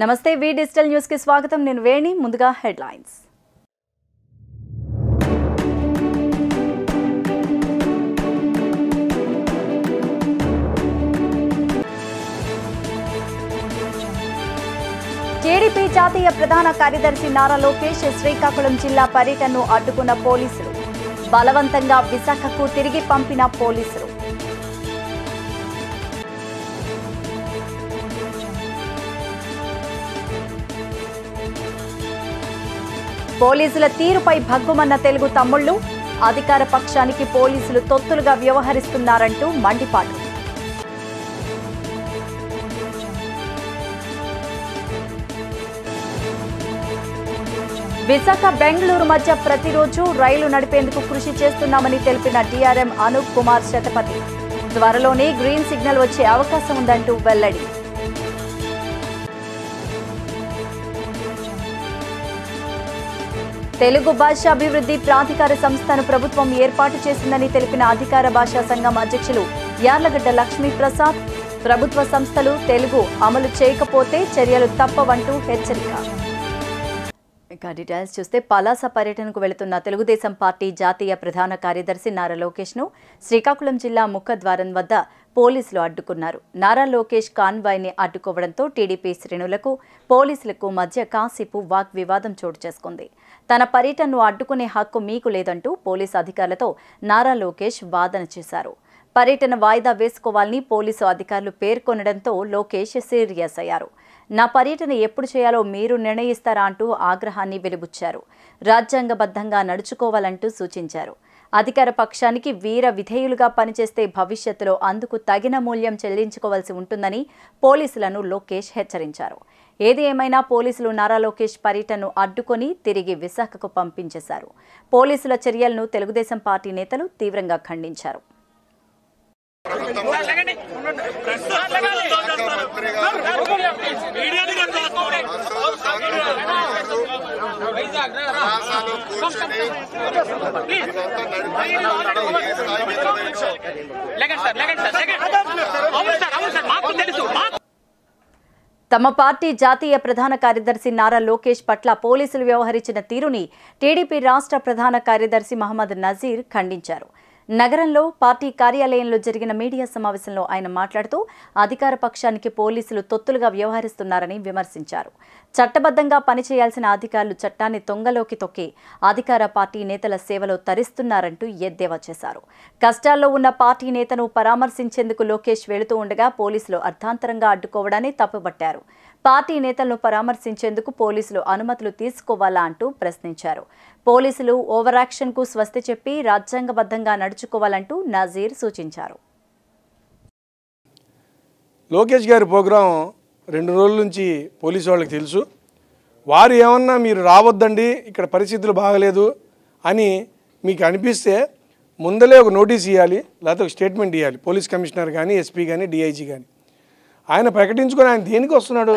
నమస్తే వి digital news కి స్వాగతం నేను వేణి ముందుగా హెడ్లైన్స్ టీడీపీ జాతీయ ప్రధాన కార్యదర్శి నారా లోకేష్ శ్రీకాకుళం జిల్లా పర్యటనను అడ్డుకున్న పోలీసులు బలవంతంగా విశాఖకు తిరిగి పంపిన పోలీసులు పోలీసుల తీరుపై భగ్గుమన్న తెలుగు తమ్ముళ్లు అధికార పక్షానికి పోలీసులు తొత్తులుగా వ్యవహరిస్తున్నారంటూ మండిపాటు విశాఖ బెంగళూరు మధ్య ప్రతిరోజు రైలు నడిపేందుకు కృషి చేస్తున్నామని తెలిపిన డిఆర్ఎం అనూప్ కుమార్ శతపథి త్వరలోనే గ్రీన్ సిగ్నల్ వచ్చే అవకాశం ఉందంటూ వెల్లడి తెలుగు భాష అభివృద్ధి ప్రాధికార సంస్థను ప్రభుత్వం ఏర్పాటు చేసిందని తెలిపిన అధికార భాషా సంఘం అధ్యక్షులు యార్లగడ్డ లక్ష్మీ ప్రసాద్ ప్రభుత్వ సంస్థలు తెలుగు అమలు చేయకపోతే చర్యలు తప్పవంటూ హెచ్చరిక ఇక డీటెయిల్స్ చూస్తే పలాస పర్యటనకు వెళుతున్న తెలుగుదేశం పార్టీ జాతీయ ప్రధాన కార్యదర్శి నారా లోకేష్ ను శ్రీకాకుళం జిల్లా ముఖద్వారం వద్ద పోలీసులు అడ్డుకున్నారు నారా లోకేష్ కాన్వాయ్ని అడ్డుకోవడంతో టీడీపీ శ్రేణులకు పోలీసులకు మధ్య కాసేపు వాగ్వివాదం చోటు చేసుకుంది తన పర్యటనను అడ్డుకునే హక్కు మీకు లేదంటూ పోలీసు అధికారులతో నారా లోకేష్ వాదన చేశారు పర్యటన వాయిదా వేసుకోవాలని పోలీసు అధికారులు పేర్కొనడంతో లోకేష్ సీరియస్ అయ్యారు నా పర్యటన ఎప్పుడు చేయాలో మీరు నిర్ణయిస్తారా అంటూ ఆగ్రహాన్ని వెలిబుచ్చారు రాజ్యాంగబద్ధంగా నడుచుకోవాలంటూ సూచించారు అధికార పక్షానికి వీర విధేయులుగా పనిచేస్తే భవిష్యత్తులో అందుకు తగిన మూల్యం చెల్లించుకోవాల్సి ఉంటుందని పోలీసులను లోకేష్ హెచ్చరించారు ఏది ఏమైనా పోలీసులు నారా లోకేష్ పర్యటనను అడ్డుకొని తిరిగి విశాఖకు పంపించేశారు పోలీసుల చర్యలను తెలుగుదేశం పార్టీ నేతలు తీవ్రంగా ఖండించారు కళాశాలలో కూర్చొని ఇదంతా నడిపి ఏ స్థాయి మీద తెలుసో. లెగండి సార్ లెగండి సార్ లెగండి అవును సార్ అవును సార్ మాకు తెలుసు మాకు తమ పార్టీ జాతీయ ప్రధాన కార్యదర్శి నారా లోకేష్ పట్ల పోలీసులు వ్యవహరించిన తీరుని టీడీపీ రాష్ట్ర ప్రధాన కార్యదర్శి మహమ్మద్ నజీర్ ఖండించారు నగరంలో పార్టీ కార్యాలయంలో జరిగిన మీడియా సమావేశంలో ఆయన మాట్లాడుతూ అధికార పక్షానికి పోలీసులు తొత్తులుగా వ్యవహరిస్తున్నారని విమర్శించారు చట్టబద్ధంగా పనిచేయాల్సిన అధికారులు చట్టాన్ని తొంగలోకి తొక్కి అధికార పార్టీ నేతల సేవలో తరిస్తున్నారంటూ ఎద్దేవా చేశారు కష్టాల్లో ఉన్న పార్టీ నేతను పరామర్శించేందుకు లోకేష్ వెళుతూ ఉండగా పోలీసులు అర్ధాంతరంగా అడ్డుకోవడాన్ని తప్పుపట్టారు పార్టీ నేతలను పరామర్శించేందుకు పోలీసులు అనుమతులు తీసుకోవాలా అంటూ ప్రశ్నించారు పోలీసులు ఓవర్ యాక్షన్కు స్వస్తి చెప్పి రాజ్యాంగబద్ధంగా నడుచుకోవాలంటూ నజీర్ సూచించారు లోకేష్ గారి ప్రోగ్రాం రెండు రోజుల నుంచి పోలీసు వాళ్ళకి తెలుసు వారు ఏమన్నా మీరు రావద్దండి ఇక్కడ పరిస్థితులు బాగలేదు అని మీకు అనిపిస్తే ముందలే ఒక నోటీస్ ఇవ్వాలి లేకపోతే ఒక స్టేట్మెంట్ ఇవ్వాలి పోలీస్ కమిషనర్ కానీ ఎస్పీ కానీ డిఐజీ కానీ ఆయన ప్రకటించుకొని ఆయన దేనికి వస్తున్నాడు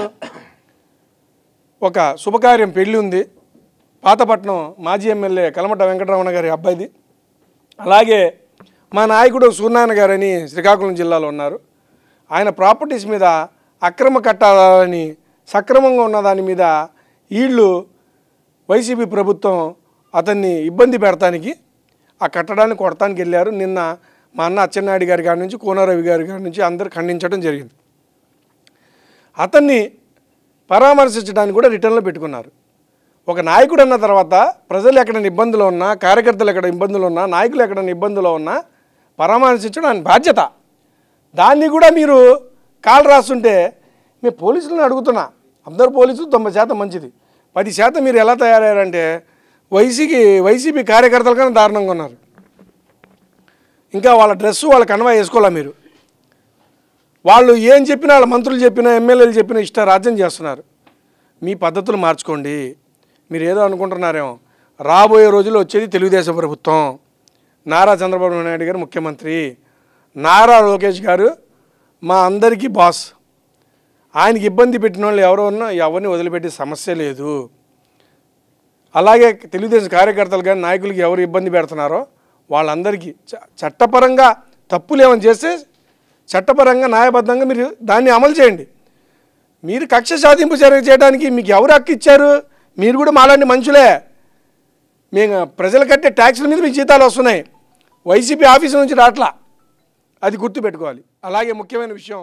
ఒక శుభకార్యం పెళ్ళి ఉంది పాతపట్నం మాజీ ఎమ్మెల్యే కలమట వెంకటరమణ గారి అబ్బాయిది అలాగే మా నాయకుడు సూర్యనారాయణ గారని శ్రీకాకుళం జిల్లాలో ఉన్నారు ఆయన ప్రాపర్టీస్ మీద అక్రమ కట్టాలని సక్రమంగా ఉన్న దాని మీద వీళ్ళు వైసీపీ ప్రభుత్వం అతన్ని ఇబ్బంది పెడతానికి ఆ కట్టడాన్ని కొడటానికి వెళ్ళారు నిన్న మా అన్న అచ్చెన్నాయుడు గారి గారి నుంచి కోనారవి గారి గారి నుంచి అందరు ఖండించడం జరిగింది అతన్ని పరామర్శించడానికి కూడా రిటర్న్లో పెట్టుకున్నారు ఒక నాయకుడు అన్న తర్వాత ప్రజలు ఎక్కడైనా ఇబ్బందులు ఉన్నా కార్యకర్తలు ఎక్కడ ఇబ్బందులు ఉన్నా నాయకులు ఎక్కడైనా ఇబ్బందులు ఉన్నా పరామర్శించడం ఆయన బాధ్యత దాన్ని కూడా మీరు కాలు రాస్తుంటే మేము పోలీసులను అడుగుతున్నా అందరు పోలీసులు తొంభై శాతం మంచిది పది శాతం మీరు ఎలా తయారయ్యారంటే వైసీకి వైసీపీ కార్యకర్తల కన్నా దారుణంగా ఉన్నారు ఇంకా వాళ్ళ డ్రెస్సు వాళ్ళ కన్వా వేసుకోవాలా మీరు వాళ్ళు ఏం చెప్పినా వాళ్ళ మంత్రులు చెప్పినా ఎమ్మెల్యేలు చెప్పినా ఇష్ట రాజ్యం చేస్తున్నారు మీ పద్ధతులు మార్చుకోండి మీరు ఏదో అనుకుంటున్నారేమో రాబోయే రోజుల్లో వచ్చేది తెలుగుదేశం ప్రభుత్వం నారా చంద్రబాబు నాయుడు గారు ముఖ్యమంత్రి నారా లోకేష్ గారు మా అందరికీ బాస్ ఆయనకి ఇబ్బంది పెట్టిన వాళ్ళు ఎవరో ఉన్నా ఎవరిని వదిలిపెట్టే సమస్య లేదు అలాగే తెలుగుదేశం కార్యకర్తలు కానీ నాయకులకి ఎవరు ఇబ్బంది పెడుతున్నారో వాళ్ళందరికీ చ- చట్టపరంగా తప్పులు ఏమైనా చేస్తే చట్టపరంగా న్యాయబద్ధంగా మీరు దాన్ని అమలు చేయండి మీరు కక్ష సాధింపు చర్య చేయడానికి మీకు ఎవరు హక్కు ఇచ్చారు మీరు కూడా మాలాంటి మనుషులే మేము ప్రజలు కట్టే ట్యాక్సుల మీద మీకు జీతాలు వస్తున్నాయి వైసీపీ ఆఫీసు నుంచి రాట్లా అది గుర్తుపెట్టుకోవాలి అలాగే ముఖ్యమైన విషయం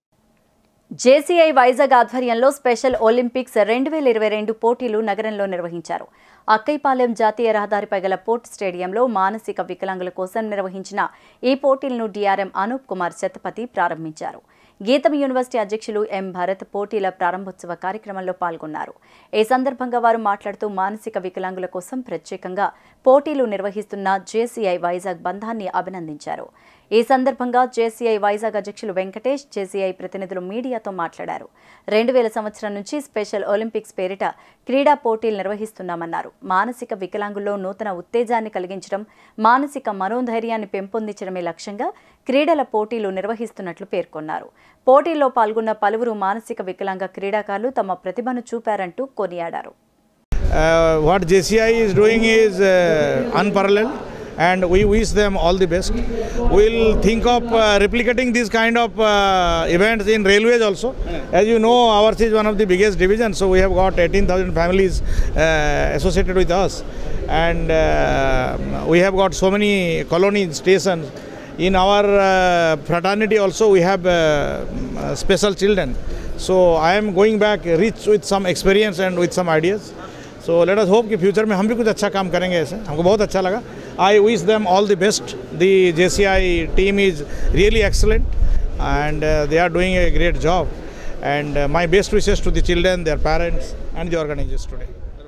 జేసీఐ వైజాగ్ ఆధ్వర్యంలో స్పెషల్ ఒలింపిక్స్ రెండు వేల ఇరవై రెండు పోటీలు నగరంలో నిర్వహించారు అక్కైపాలెం జాతీయ రహదారిపై గల పోర్ట్ స్టేడియంలో మానసిక వికలాంగుల కోసం నిర్వహించిన ఈ పోటీలను డీఆర్ఎం అనూప్ కుమార్ శతపథి ప్రారంభించారు గీతం యూనివర్సిటీ అధ్యక్షులు ఎం భరత్ పోటీల ప్రారంభోత్సవ కార్యక్రమంలో పాల్గొన్నారు ఈ సందర్భంగా వారు మాట్లాడుతూ మానసిక వికలాంగుల కోసం ప్రత్యేకంగా పోటీలు నిర్వహిస్తున్న జేసీఐ వైజాగ్ బంధాన్ని అభినందించారు ఈ సందర్భంగా జేసీఐ వైజాగ్ అధ్యక్షులు వెంకటేష్ జేసీఐ ప్రతినిధులు మీడియాతో మాట్లాడారు రెండు వేల సంవత్సరం నుంచి స్పెషల్ ఒలింపిక్స్ పేరిట క్రీడా పోటీలు నిర్వహిస్తున్నామన్నారు మానసిక వికలాంగుల్లో నూతన ఉత్తేజాన్ని కలిగించడం మానసిక మనోధైర్యాన్ని పెంపొందించడమే లక్ష్యంగా క్రీడల పోటీలు నిర్వహిస్తున్నట్లు పేర్కొన్నారు పోటీల్లో పాల్గొన్న పలువురు మానసిక వికలాంగ క్రీడాకారులు తమ ప్రతిభను చూపారంటూ కొనియాడారు Uh, what JCI is doing is uh, unparalleled and we wish them all the best. We'll think of uh, replicating these kind of uh, events in railways also. As you know, ours is one of the biggest divisions, so we have got 18,000 families uh, associated with us. And uh, we have got so many colony stations. In our uh, fraternity also we have uh, uh, special children. So I am going back rich with some experience and with some ideas. So let us hope कि future में हम भी कुछ अच्छा काम करेंगे ऐसे हमको बहुत अच्छा लगा I wish them all the best the J C I team is really excellent and they are doing a great job and my best wishes to the children their parents and the organisers today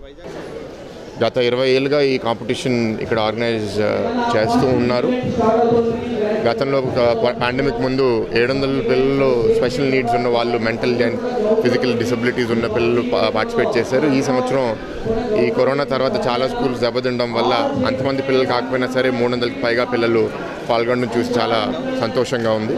గత ఇరవై ఏళ్ళుగా ఈ competition ఇక్కడ organise ఆ, చేస్తూ ఉన్నారు గతంలో pandemic ముందు ఏడు వందల పిల్లలు స్పెషల్ నీడ్స్ ఉన్న వాళ్ళు మెంటల్ అండ్ ఫిజికల్ డిసబిలిటీస్ ఉన్న పిల్లలు పార్టిసిపేట్ చేశారు ఈ సంవత్సరం ఈ కరోనా తర్వాత చాలా స్కూల్స్ దెబ్బతినడం వల్ల అంతమంది పిల్లలు కాకపోయినా సరే మూడు వందలకి పైగా పిల్లలు పాల్గొనడం చూసి చాలా సంతోషంగా ఉంది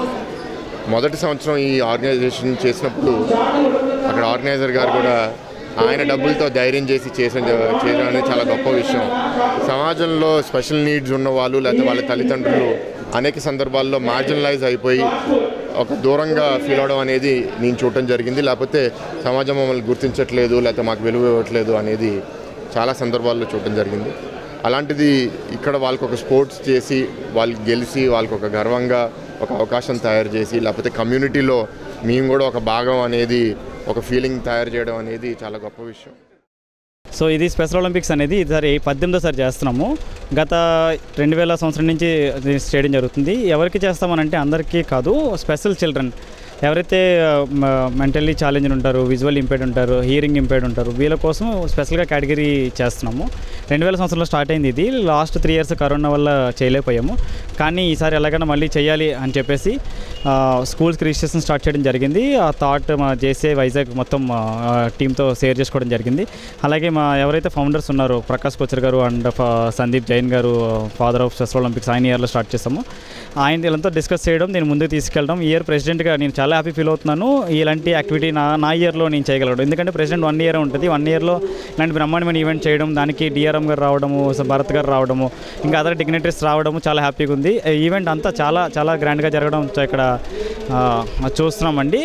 మొదటి సంవత్సరం ఈ ఆర్గనైజేషన్ చేసినప్పుడు అక్కడ ఆర్గనైజర్ గారు కూడా ఆయన డబ్బులతో ధైర్యం చేసి చేసిన చేయడం అనేది చాలా గొప్ప విషయం సమాజంలో స్పెషల్ నీడ్స్ ఉన్న వాళ్ళు లేకపోతే వాళ్ళ తల్లిదండ్రులు అనేక సందర్భాల్లో మార్జినలైజ్ అయిపోయి ఒక దూరంగా ఫీల్ అవడం అనేది నేను చూడటం జరిగింది లేకపోతే సమాజం మమ్మల్ని గుర్తించట్లేదు లేకపోతే మాకు విలువ ఇవ్వట్లేదు అనేది చాలా సందర్భాల్లో చూడటం జరిగింది అలాంటిది ఇక్కడ వాళ్ళకి ఒక స్పోర్ట్స్ చేసి వాళ్ళు గెలిచి వాళ్ళకి ఒక గర్వంగా ఒక అవకాశం తయారు చేసి లేకపోతే కమ్యూనిటీలో మేము కూడా ఒక భాగం అనేది ఒక ఫీలింగ్ తయారు చేయడం అనేది చాలా గొప్ప విషయం సో ఇది స్పెషల్ ఒలింపిక్స్ అనేది ఈసారి పద్దెనిమిదో సారి చేస్తున్నాము గత రెండు వేల సంవత్సరం నుంచి ఇది చేయడం జరుగుతుంది ఎవరికి చేస్తామనంటే అందరికీ కాదు స్పెషల్ చిల్డ్రన్ ఎవరైతే మెంటల్లీ ఛాలెంజ్ ఉంటారు విజువల్ ఇంపేర్డ్ ఉంటారు హియరింగ్ ఇంపేర్డ్ ఉంటారు వీళ్ళ కోసం స్పెషల్గా కేటగిరీ చేస్తున్నాము రెండు వేల సంవత్సరంలో స్టార్ట్ అయింది ఇది లాస్ట్ త్రీ ఇయర్స్ కరోనా వల్ల చేయలేకపోయాము కానీ ఈసారి ఎలాగైనా మళ్ళీ చేయాలి అని చెప్పేసి స్కూల్స్కి రిజిస్ట్రేషన్ స్టార్ట్ చేయడం జరిగింది ఆ థాట్ మా జేసీ వైజాగ్ మొత్తం టీంతో షేర్ చేసుకోవడం జరిగింది అలాగే మా ఎవరైతే ఫౌండర్స్ ఉన్నారో ప్రకాష్ కొచ్చర్ గారు అండ్ సందీప్ జైన్ గారు ఫాదర్ ఆఫ్ స్పెషల్ ఒలింపిక్స్ ఆయన ఇయర్లో స్టార్ట్ చేస్తాము ఆయన వీళ్ళంతా డిస్కస్ చేయడం నేను ముందుకు తీసుకెళ్ళడం ఈ ఇయర్ ప్రెసిడెంట్గా నేను చాలా హ్యాపీ ఫీల్ అవుతున్నాను ఇలాంటి యాక్టివిటీ నా నా ఇయర్లో నేను చేయగలడు ఎందుకంటే ప్రెసిడెంట్ వన్ ఇయర్ ఉంటుంది వన్ ఇయర్లో ఇలాంటి బ్రహ్మాండమైన ఈవెంట్ చేయడం దానికి డిఆర్ఎం గారు రావడము స- భరత్ గారు రావడము ఇంకా అదర్ డిగ్నిటరీస్ రావడము చాలా హ్యాపీగా ఉంది ఈ ఈవెంట్ అంతా చాలా చాలా గ్రాండ్గా జరగడం చ- ఇక్కడ ఆ, చూస్తున్నామండి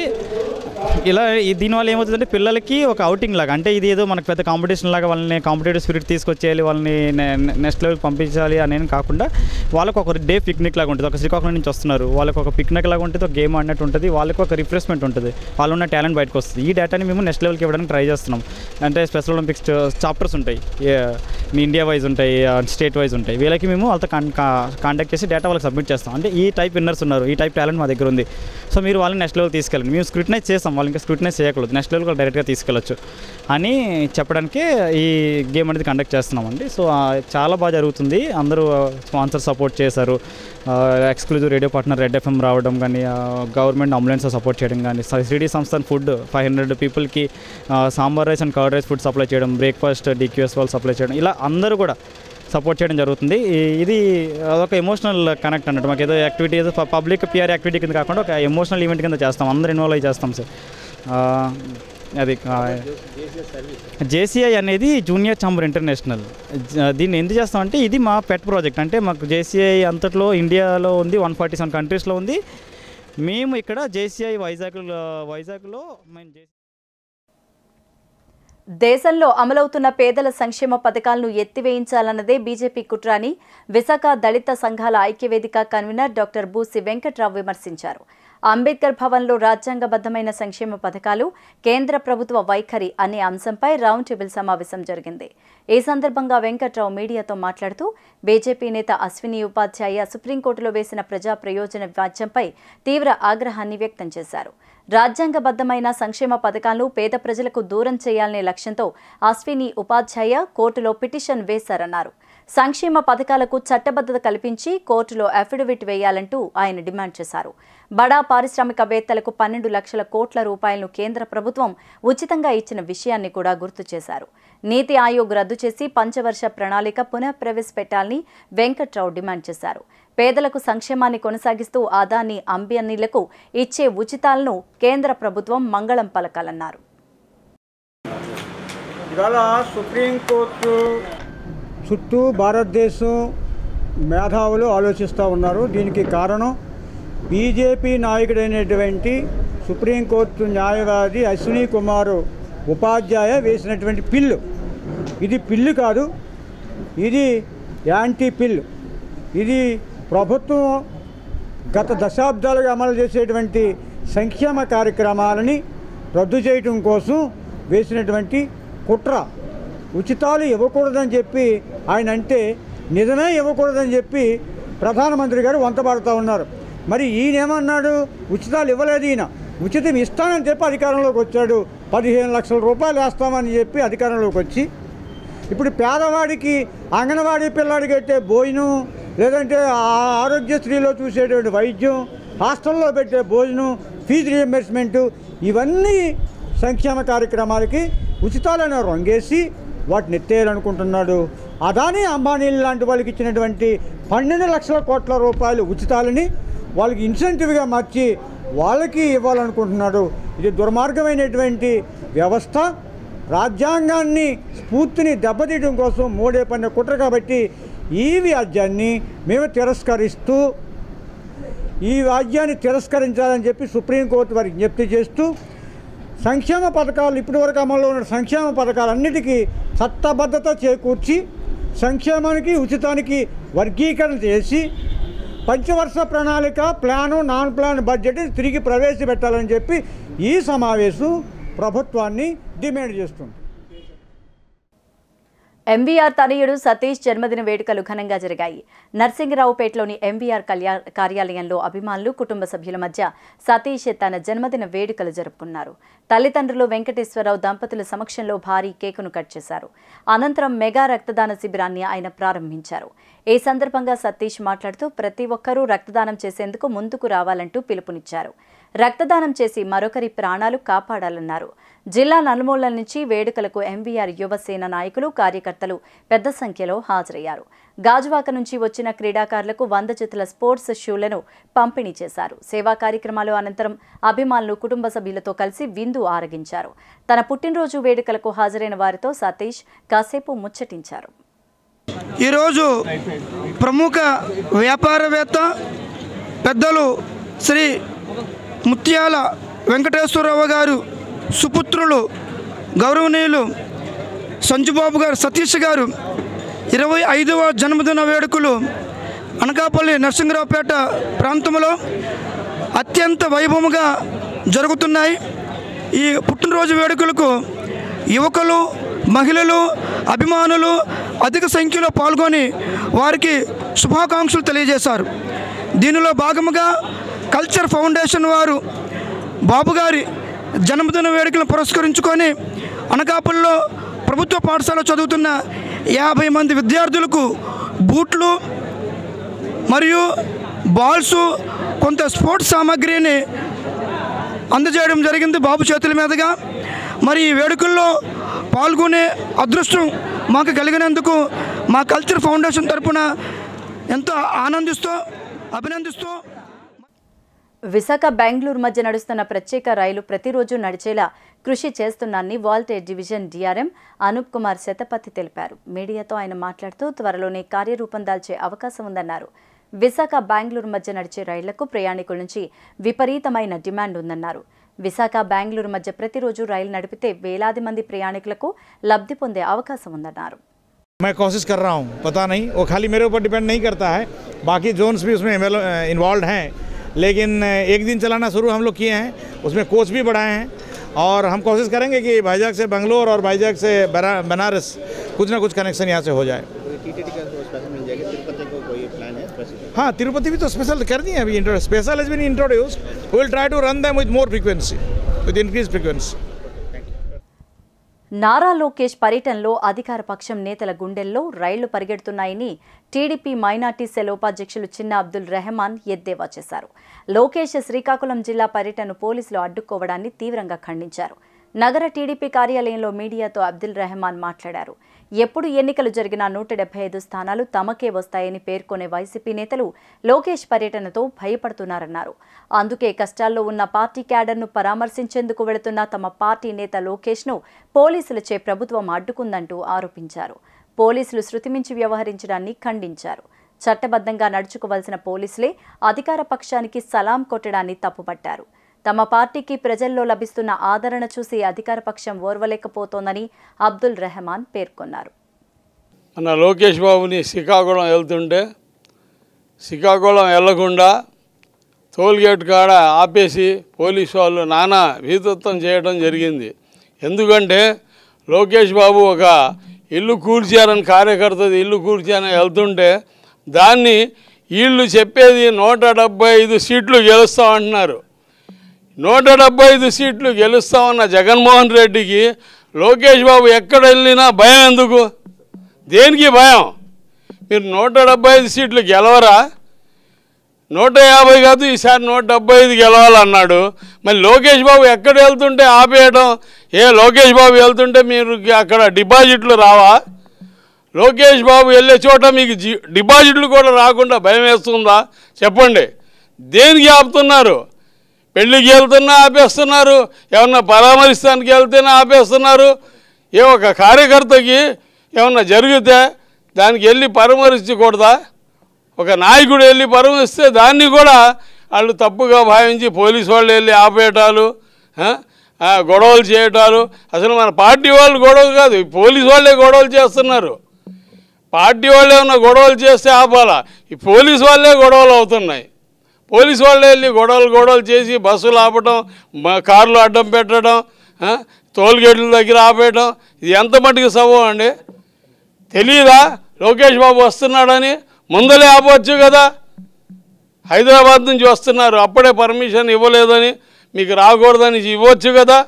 ఇలా ఈ దీనివల్ల ఏమవుతుందంటే పిల్లలకి ఒక అవుటింగ్ లాగా అంటే ఇది ఏదో మనకు పెద్ద కాంపిటీషన్ లాగా వాళ్ళని కాంపిటేటివ్ స్పిరిట్ తీసుకొచ్చేయాలి వాళ్ళని నెక్స్ట్ లెవెల్ పంపించాలి అనేది కాకుండా వాళ్ళకి ఒక డే పిక్నిక్ లాగా ఉంటుంది ఒక శ్రీకాకుళం నుంచి వస్తున్నారు వాళ్ళకి ఒక పిక్నిక్ లాగా ఉంటుంది ఒక గేమ్ ఆడినట్టు ఉంటుంది వాళ్ళకి ఒక రిఫ్రెష్మెంట్ ఉంటుంది వాళ్ళు ఉన్న టాలెంట్ బయటకు వస్తుంది ఈ డేటాని మేము నెక్స్ట్ లెవెల్కి ఇవ్వడానికి ట్రై చేస్తున్నాం అంటే స్పెషల్ ఒలింపిక్స్ చాప్టర్స్ ఉంటాయి మీ ఇండియా వైజ్ ఉంటాయి స్టేట్ వైజ్ ఉంటాయి వీళ్ళకి మేము వాళ్ళతో కాంటాక్ట్ చేసి డేటా వాళ్ళకి సబ్మిట్ చేస్తాం అంటే ఈ టైప్ విన్నర్స్ ఉన్నారు ఈ టైప్ టాలెంట్ మా దగ్గర ఉంది సో మీరు వాళ్ళని నెక్స్ట్ లెవెల్ తీసుకెళ్ళండి మేము స్క్రూటినైజ్ చేస్తాం వాళ్ళు ఇంకా స్క్రూటినైజ్ చేయకూడదు నెక్స్ట్ లెవెల్ డైరెక్ట్గా తీసుకెళ్ళచ్చు అని చెప్పడానికి ఈ గేమ్ అనేది కండక్ట్ చేస్తున్నామండి సో ఆ, చాలా బాగా జరుగుతుంది అందరూ స్పాన్సర్ సపోర్ట్ చేశారు exclusive radio partner red FM రావడం కానీ గవర్నమెంట్ అంబులెన్స్ సపోర్ట్ చేయడం కానీ సిడి సంస్థ ఫుడ్ ఫైవ్ హండ్రెడ్ పీపుల్కి sambar rice and curd rice food supply చేయడం బ్రేక్ఫాస్ట్ డిక్యూఎస్ వాళ్ళు సప్లై చేయడం ఇలా అందరూ కూడా సపోర్ట్ చేయడం జరుగుతుంది ఈ- ఇది ఒక ఎమోషనల్ కనెక్ట్ అన్నట్టు మాకు ఏదో యాక్టివిటీ ఏదో పబ్లిక్ పిఆర్ యాక్టివిటీ కింద కాకుండా ఒక ఎమోషనల్ ఈవెంట్ కింద చేస్తాం అందరూ ఇన్వాల్వ్ అయ్యి చేస్తాం సార్ ఆ, అది జేసీఐ అనేది జూనియర్ చాంబర్ ఇంటర్నేషనల్ జ- దీన్ని ఎందుకు చేస్తామంటే ఇది మా పెట్ ప్రాజెక్ట్ అంటే మాకు జేసీఐ అంతట్లో ఇండియాలో ఉంది వన్ ఫార్టీ సెవెన్ కంట్రీస్లో ఉంది మేము ఇక్కడ జేసీఐ వైజాగ్లో వైజాగ్లో మేము జే దేశంలో అమలవుతున్న పేదల సంక్షేమ పథకాలను ఎత్తివేయించాలన్నదే బీజేపీ కుట్ర అని విశాఖ దళిత సంఘాల ఐక్యవేదిక కన్వీనర్ డాక్టర్ బూసి వెంకట్రావు విమర్శించారు అంబేద్కర్ భవన్లో రాజ్యాంగబద్ధమైన సంక్షేమ పథకాలు కేంద్ర ప్రభుత్వ వైఖరి అనే అంశంపై రౌండ్ టేబుల్ సమావేశం జరిగింది ఈ సందర్భంగా వెంకట్రావు మీడియాతో మాట్లాడుతూ బీజేపీ నేత అశ్విని ఉపాధ్యాయ సుప్రీంకోర్టులో వేసిన ప్రజా ప్రయోజన వ్యాజ్యంపై తీవ్ర ఆగ్రహాన్ని వ్యక్తం చేశారు రాజ్యాంగబద్ధమైన సంక్షేమ పథకాలను పేద ప్రజలకు దూరం చేయాలనే లక్ష్యంతో అశ్విని ఉపాధ్యాయ కోర్టులో పిటిషన్ వేశారన్నారు సంక్షేమ పథకాలకు చట్టబద్ధత కల్పించి కోర్టులో అఫిడవిట్ వేయాలంటూ ఆయన డిమాండ్ చేశారు బడా పారిశ్రామికవేత్తలకు పన్నెండు లక్షల కోట్ల రూపాయలను కేంద్ర ప్రభుత్వం ఉచితంగా ఇచ్చిన విషయాన్ని కూడా గుర్తు చేశారు నీతి ఆయోగ్ రద్దు చేసి పంచవర్ష ప్రణాళిక పునః ప్రవేశపెట్టాలని వెంకట్రావు డిమాండ్ చేశారు పేదలకు సంక్షేమాన్ని కొనసాగిస్తూ ఆదాని అంబియన్నీలకు ఇచ్చే ఉచితాలను కేంద్ర ప్రభుత్వం మంగళం పలకాలన్నారు ఇవాళ సుప్రీంకోర్టు చుట్టూ భారతదేశం మేధావులు ఆలోచిస్తూ ఉన్నారు దీనికి కారణం బీజేపీ నాయకుడైనటువంటి సుప్రీంకోర్టు న్యాయవాది అశ్విని కుమార్ ఉపాధ్యాయ వేసినటువంటి పిల్లు ఇది పిల్లు కాదు ఇది యాంటీ పిల్ ఇది ప్రభుత్వం గత దశాబ్దాలుగా అమలు చేసేటువంటి సంక్షేమ కార్యక్రమాలని రద్దు చేయటం కోసం వేసినటువంటి కుట్ర ఉచితాలు ఇవ్వకూడదని చెప్పి ఆయన అంటే నిజమే ఇవ్వకూడదని చెప్పి ప్రధానమంత్రి గారు వంతపాడుతూ ఉన్నారు మరి ఈయన ఏమన్నాడు ఉచితాలు ఇవ్వలేదు ఈయన ఉచితం ఇస్తానని చెప్పి అధికారంలోకి వచ్చాడు పదిహేను లక్షల రూపాయలు వేస్తామని చెప్పి అధికారంలోకి వచ్చి ఇప్పుడు పేదవాడికి అంగన్వాడీ పిల్లాడికి పెట్టే భోజనం లేదంటే ఆ- ఆరోగ్యశ్రీలో చూసేటువంటి వైద్యం హాస్టల్లో పెట్టే భోజనం ఫీజు రియంబర్స్మెంటు ఇవన్నీ సంక్షేమ కార్యక్రమాలకి ఉచితాలను రంగేసి వాటిని ఎత్తేయాలనుకుంటున్నాడు అదానీ అంబానీ లాంటి వాళ్ళకి ఇచ్చినటువంటి పన్నెండు లక్షల కోట్ల రూపాయలు ఉచితాలని వాళ్ళకి ఇన్సెంటివ్గా మార్చి వాళ్ళకి ఇవ్వాలనుకుంటున్నాడు ఇది దుర్మార్గమైనటువంటి వ్యవస్థ రాజ్యాంగాన్ని స్ఫూర్తిని దెబ్బతీయడం కోసం మోడే పన్న కుట్ర కాబట్టి ఈ వ్యాజ్యాన్ని మేము తిరస్కరిస్తూ ఈ వాద్యాన్ని తిరస్కరించాలని చెప్పి సుప్రీంకోర్టు వారికి విజ్ఞప్తి చేస్తూ సంక్షేమ పథకాలు ఇప్పటివరకు అమల్లో ఉన్న సంక్షేమ పథకాలన్నిటికీ చట్టబద్ధత చేకూర్చి సంక్షేమానికి ఉచితానికి వర్గీకరణ చేసి పంచవర్ష ప్రణాళిక ప్లాను నాన్ ప్లాన్ బడ్జెట్ తిరిగి ప్రవేశపెట్టాలని చెప్పి ఈ సమావేశం ప్రభుత్వాన్ని డిమాండ్ చేస్తుంది ఎంవీఆర్ తనయుడు సతీష్ జన్మదిన వేడుకలు ఘనంగా జరిగాయి నర్సింగరావుపేటలోని ఎంవీఆర్ కళ్యా కార్యాలయంలో అభిమానులు కుటుంబ సభ్యుల మధ్య సతీష్ తన జన్మదిన వేడుకలు జరుపుకున్నారు తల్లిదండ్రులు వెంకటేశ్వరరావు దంపతుల సమక్షంలో భారీ కేకును కట్ చేశారు అనంతరం మెగా రక్తదాన శిబిరాన్ని ఆయన ప్రారంభించారు ఈ సందర్భంగా సతీష్ మాట్లాడుతూ ప్రతి ఒక్కరూ రక్తదానం చేసేందుకు ముందుకు రావాలంటూ పిలుపునిచ్చారు రక్తదానం చేసి మరొకరి ప్రాణాలు కాపాడాలన్నారు జిల్లా నలుమూలల నుంచి వేడుకలకు ఎంవీఆర్ యువసేన నాయకులు కార్యకర్తలు పెద్ద సంఖ్యలో హాజరయ్యారు గాజువాక నుంచి వచ్చిన క్రీడాకారులకు వంద జతల స్పోర్ట్స్ షూలను పంపిణీ చేశారు సేవా కార్యక్రమాలు అనంతరం అభిమానులు కుటుంబ సభ్యులతో కలిసి విందు ఆరగించారు తన పుట్టినరోజు వేడుకలకు హాజరైన వారితో సతీష్ కాసేపు ముచ్చటించారు ఈరోజు ప్రముఖ వ్యాపారవేత్త పెద్దలు శ్రీ ముత్యాల వెంకటేశ్వరరావు గారు సుపుత్రులు గౌరవనీయులు సంజుబాబు గారు సతీష్ గారు ఇరవై ఐదవ జన్మదిన వేడుకలు అనకాపల్లి నరసింహరావుపేట ప్రాంతంలో అత్యంత వైభవముగా జరుగుతున్నాయి ఈ పుట్టినరోజు వేడుకలకు యువకులు మహిళలు అభిమానులు అధిక సంఖ్యలో పాల్గొని వారికి శుభాకాంక్షలు తెలియజేశారు దీనిలో భాగముగా కల్చర్ ఫౌండేషన్ వారు బాబు గారి జన్మదిన వేడుకలను పురస్కరించుకొని అనకాపల్లిలో ప్రభుత్వ పాఠశాల చదువుతున్న యాభై మంది విద్యార్థులకు బూట్లు మరియు బాల్స్ కొంత స్పోర్ట్స్ సామాగ్రిని అందజేయడం జరిగింది బాబు చేతుల మీదుగా మరి ఈ వేడుకల్లో పాల్గొనే అదృష్టం మాకు కలిగినందుకు మా కల్చర్ ఫౌండేషన్ తరపున ఎంతో ఆనందిస్తూ అభినందిస్తూ విశాఖ బెంగళూరు మధ్య నడుస్తున్న ప్రత్యేక రైలు ప్రతిరోజు నడిచేలా కృషి చేస్తున్నానని వాల్టేర్ డివిజన్ డీఆర్ఎం అనూప్ కుమార్ శతపథి తెలిపారు మీడియాతో ఆయన మాట్లాడుతూ త్వరలోనే కార్యరూపం దాల్చే అవకాశం ఉందన్నారు విశాఖ బెంగళూరు మధ్య నడిచే రైళ్లకు ప్రయాణికుల నుంచి విపరీతమైన డిమాండ్ ఉందన్నారు విశాఖ బెంగళూరు మధ్య ప్రతిరోజు రైలు నడిపితే వేలాది మంది ప్రయాణికులకు లబ్ధి పొందే అవకాశం ఉందన్నారు मैं कोशिश कर रहा हूँ पता नहीं वो खाली मेरे ऊपर डिपेंड नहीं करता है बाकी जोन्स भी उसमें इन्वॉल्व हैं लेकिन एक दिन चलाना शुरू हम लोग किए हैं उसमें कोच भी बढ़ाए हैं और हम कोशिश करेंगे कि भाईजाग से बंगलोर और भाईजाग से बना- बनारस कुछ ना कुछ कनेक्शन यहाँ से हो जाए हाँ तिरुपति भी तो स्पेशल कर दिए हैं अभी special has been introduced will try to run them with more frequency with increase frequency Nara Lokesh పర్యటనలో అధికార పక్షం నేతల గుండెల్లో రైళ్లు పరిగెడుతున్నాయని టీడీపీ మైనార్టీ సెల్ ఉపాధ్యక్షులు చిన్న అబ్దుల్ రెహమాన్ ఎద్దేవా చేశారు లోకేష్ శ్రీకాకుళం జిల్లా పర్యటనను పోలీసులు అడ్డుకోవడాన్ని తీవ్రంగా ఖండించారు నగర టీడీపీ కార్యాలయంలో మీడియాతో అబ్దుల్ రెహమాన్ మాట్లాడారు ఎప్పుడు ఎన్నికలు జరిగినా నూట డెబ్బై ఐదు స్థానాలు తమకే వస్తాయని పేర్కొనే వైసీపీ నేతలు లోకేష్ పర్యటనతో భయపడుతున్నారన్నారు అందుకే కష్టాల్లో ఉన్న పార్టీ క్యాడర్ను పరామర్శించేందుకు వెళుతున్న తమ పార్టీ నేత లోకేష్ను పోలీసులచే ప్రభుత్వం అడ్డుకుందంటూ ఆరోపించారు పోలీసులు శృతిమించి వ్యవహరించడాన్ని ఖండించారు చట్టబద్ధంగా నడుచుకోవాల్సిన పోలీసులే అధికార పక్షానికి సలాం కొట్టడాన్ని తప్పుపట్టారు తమ పార్టీకి ప్రజల్లో లభిస్తున్న ఆదరణ చూసి అధికార పక్షం ఓర్వలేకపోతోందని అబ్దుల్ రెహమాన్ పేర్కొన్నారు మన లోకేష్ బాబుని శ్రీకాకుళం వెళ్తుంటే శ్రీకాకుళం వెళ్లకుండా టోల్గేట్ కాడ ఆపేసి పోలీసు వాళ్ళు నానా వీతత్వం చేయడం జరిగింది ఎందుకంటే లోకేష్ బాబు ఒక ఇల్లు కూల్చారని కార్యకర్తది ఇల్లు కూల్చారని వెళ్తుంటే దాన్ని వీళ్ళు చెప్పేది నూట డెబ్బై ఐదు సీట్లు గెలుస్తామంటున్నారు నూట డెబ్బై ఐదు సీట్లు గెలుస్తామన్న జగన్మోహన్ రెడ్డికి లోకేష్ బాబు ఎక్కడ వెళ్ళినా భయం ఎందుకు దేనికి భయం మీరు నూట డెబ్బై ఐదు సీట్లు గెలవరా నూట యాభై కాదు ఈసారి నూట డెబ్బై ఐదు గెలవాలన్నాడు మరి లోకేష్ బాబు ఎక్కడ వెళ్తుంటే ఆపేయడం ఏ లోకేష్ బాబు వెళ్తుంటే మీరు అక్కడ డిపాజిట్లు రావా లోకేష్ బాబు వెళ్ళే చోట మీకు జి డిపాజిట్లు కూడా రాకుండా భయం వేస్తుందా చెప్పండి దేనికి ఆపుతున్నారు పెళ్ళికి వెళ్తున్నా ఆపేస్తున్నారు ఏమన్నా పరామర్శిస్తానికి వెళ్తేనే ఆపేస్తున్నారు ఏ ఒక కార్యకర్తకి ఏమన్నా జరిగితే దానికి వెళ్ళి పరామర్శించకూడదా ఒక నాయకుడు వెళ్ళి పరామర్శిస్తే దాన్ని కూడా వాళ్ళు తప్పుగా భావించి పోలీసు వాళ్ళు వెళ్ళి ఆపేయటాలు ఆ, ఆ, గొడవలు చేయటాలు అసలు మన పార్టీ వాళ్ళు గొడవ కాదు ఈ పోలీసు వాళ్ళే గొడవలు చేస్తున్నారు పార్టీ వాళ్ళు ఏమన్నా గొడవలు చేస్తే ఆపాలా ఈ పోలీసు వాళ్ళే గొడవలు అవుతున్నాయి పోలీసు వాళ్ళే వెళ్ళి గొడవలు గొడవలు చేసి బస్సులు ఆపటం మ- కార్లు అడ్డం పెట్టడం ఆ, టోల్గేట్ల దగ్గర ఆపేయడం ఇది ఎంత మటుకు సబం అండి తెలియదా లోకేష్ బాబు వస్తున్నాడని ముందలే ఆపవచ్చు కదా హైదరాబాద్ నుంచి వస్తున్నారు అప్పుడే పర్మిషన్ ఇవ్వలేదని మీకు రాకూడదని ఇవ్వచ్చు కదా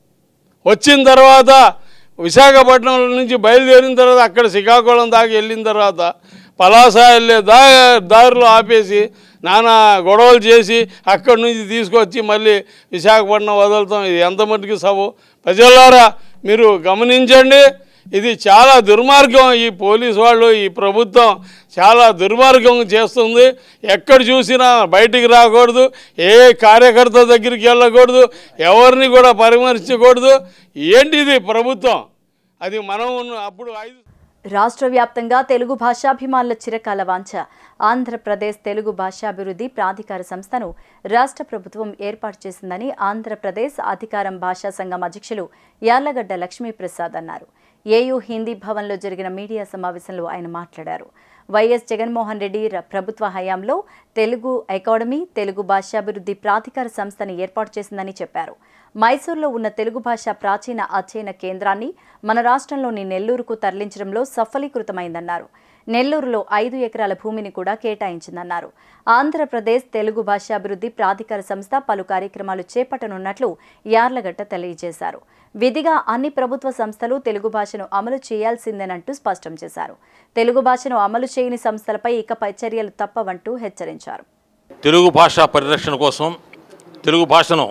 వచ్చిన తర్వాత విశాఖపట్నం నుంచి బయలుదేరిన తర్వాత అక్కడ శ్రీకాకుళం దాకా వెళ్ళిన తర్వాత పలాస వెళ్ళే దా దారిలో ఆపేసి నానా గొడవలు చేసి అక్కడి నుంచి తీసుకొచ్చి మళ్ళీ విశాఖపట్నం వదులుతాం ఇది ఎంత మటుకు సబు ప్రజలారా మీరు గమనించండి ఇది చాలా దుర్మార్గం ఈ పోలీసు వాళ్ళు ఈ ప్రభుత్వం చాలా దుర్మార్గం చేస్తుంది ఎక్కడ చూసినా బయటికి రాకూడదు ఏ కార్యకర్త దగ్గరికి వెళ్ళకూడదు ఎవరిని కూడా పరామర్శించకూడదు ఏంటిది ప్రభుత్వం అది మనం ఉన్న- అప్పుడు ఐదు రాష్ట్ర వ్యాప్తంగా తెలుగు భాషాభిమానుల చిరకాల వాంఛ ఆంధ్రప్రదేశ్ తెలుగు భాషాభివృద్ధి ప్రాధికార సంస్థను రాష్ట్ర ప్రభుత్వం ఏర్పాటు చేసిందని ఆంధ్రప్రదేశ్ అధికారం భాషా సంఘం అధ్యక్షులు యార్లగడ్డ లక్ష్మీప్రసాద్ అన్నారు ఏయూ హిందీ భవన్లో జరిగిన మీడియా సమావేశంలో ఆయన మాట్లాడారు వైఎస్ జగన్మోహన్ రెడ్డి ర- ప్రభుత్వ హయాంలో తెలుగు అకాడమీ తెలుగు భాషాభివృద్ధి ప్రాధికార సంస్థని ఏర్పాటు చేసిందని చెప్పారు మైసూర్లో ఉన్న తెలుగు భాష ప్రాచీన అధ్యయన కేంద్రాన్ని మన రాష్ట్రంలోని నెల్లూరుకు తరలించడంలో సఫలీకృతమైందన్నారు నెల్లూరులో ఐదు ఎకరాల భూమిని కూడా కేటాయించిందన్నారు ఆంధ్రప్రదేశ్ తెలుగు భాషాభివృద్ధి ప్రాధికార సంస్థ పలు కార్యక్రమాలు చేపట్టనున్నట్లు యార్లగడ్డ తెలియజేశారు విధిగా అన్ని ప్రభుత్వ సంస్థలు తెలుగు భాషను అమలు చేయాల్సిందేనంటూ స్పష్టం చేశారు తెలుగు భాషను అమలు చేయని సంస్థలపై ఇకపై చర్యలు తప్పవంటూ హెచ్చరించారు తెలుగు భాష పరిరక్షణ కోసం తెలుగు భాషను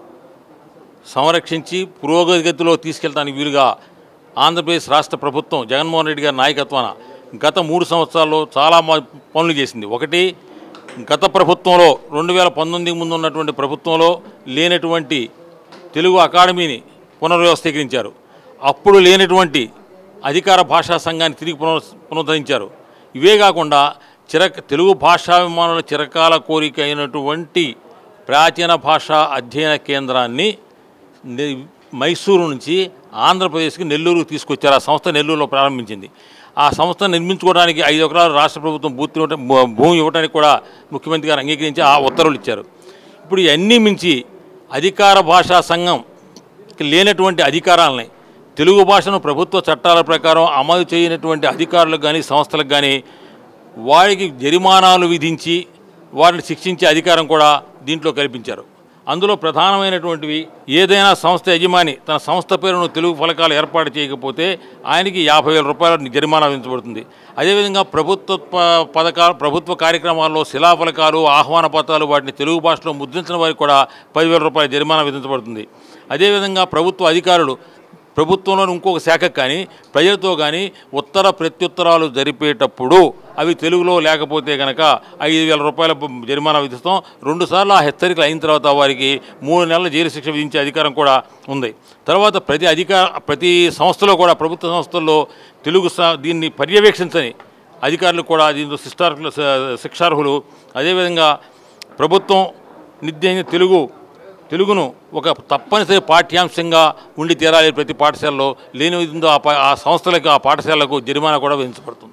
సంరక్షించి పురోగతిలో తీసుకెళ్ళడానికి వీలుగా ఆంధ్రప్రదేశ్ రాష్ట్ర ప్రభుత్వం జగన్మోహన్ రెడ్డి గారి నాయకత్వాన గత మూడు సంవత్సరాల్లో చాలా మ- పనులు చేసింది ఒకటి గత ప్రభుత్వంలో రెండు వేల పంతొమ్మిది ముందు ఉన్నటువంటి ప్రభుత్వంలో లేనటువంటి తెలుగు అకాడమీని పునర్వ్యవస్థీకరించారు అప్పుడు లేనటువంటి అధికార భాషా సంఘాన్ని తిరిగి పునర్ పునరుద్ధరించారు ఇవే కాకుండా చిరక తెలుగు భాషాభిమానుల చిరకాల కోరిక అయినటువంటి ప్రాచీన భాషా అధ్యయన కేంద్రాన్ని ని- మైసూరు నుంచి ఆంధ్రప్రదేశ్కి నెల్లూరు తీసుకొచ్చారు ఆ సంస్థ నెల్లూరులో ప్రారంభించింది ఆ సంస్థ నిర్మించుకోవడానికి ఐదు ఎకరాలు రాష్ట్ర ప్రభుత్వం భూమి ఇవ్వటం- భూ- భూమి ఇవ్వడానికి కూడా ముఖ్యమంత్రి గారు అంగీకరించి ఆ ఉత్తర్వులు ఇచ్చారు ఇప్పుడు ఇవన్నీ మించి అధికార భాషా సంఘం లేనటువంటి అధికారాలని తెలుగు భాషను ప్రభుత్వ చట్టాల ప్రకారం అమలు చేయనటువంటి అధికారులకు కానీ సంస్థలకు కానీ వారికి జరిమానాలు విధించి వారిని శిక్షించే అధికారం కూడా దీంట్లో కల్పించారు అందులో ప్రధానమైనటువంటివి ఏదైనా సంస్థ యజమాని తన సంస్థ పేరును తెలుగు ఫలకాలు ఏర్పాటు చేయకపోతే ఆయనకి యాభై వేల రూపాయల జరిమానా విధించబడుతుంది అదేవిధంగా ప్రభుత్వ ప- పథకాలు ప్రభుత్వ కార్యక్రమాల్లో శిలాఫలకాలు ఆహ్వాన పత్రాలు వాటిని తెలుగు భాషలో ముద్రించిన వారికి కూడా పదివేల రూపాయల జరిమానా విధించబడుతుంది అదేవిధంగా ప్రభుత్వ అధికారులు ప్రభుత్వంలోని ఇంకొక శాఖకు కానీ ప్రజలతో కానీ ఉత్తర ప్రత్యుత్తరాలు జరిపేటప్పుడు అవి తెలుగులో లేకపోతే కనుక ఐదు వేల రూపాయల బ- జరిమానా విధిస్తాం రెండుసార్లు ఆ హెచ్చరికలు అయిన తర్వాత వారికి మూడు నెలల జైలు శిక్ష విధించే అధికారం కూడా ఉంది తర్వాత ప్రతి అధికార ప్రతి సంస్థలో కూడా ప్రభుత్వ సంస్థల్లో తెలుగు స- దీన్ని పర్యవేక్షించని అధికారులు కూడా దీంట్లో శిష్టార్హులు శిక్షార్హులు అదేవిధంగా ప్రభుత్వం నిర్దేశించిన తెలుగు తెలుగును ఒక తప్పనిసరి పాఠ్యాంశంగా ఉండి తీరాలి ప్రతి పాఠశాలలో లేని విధంగా ఆ పా- ఆ సంస్థలకు ఆ పాఠశాలకు జరిమానా కూడా విధించబడుతుంది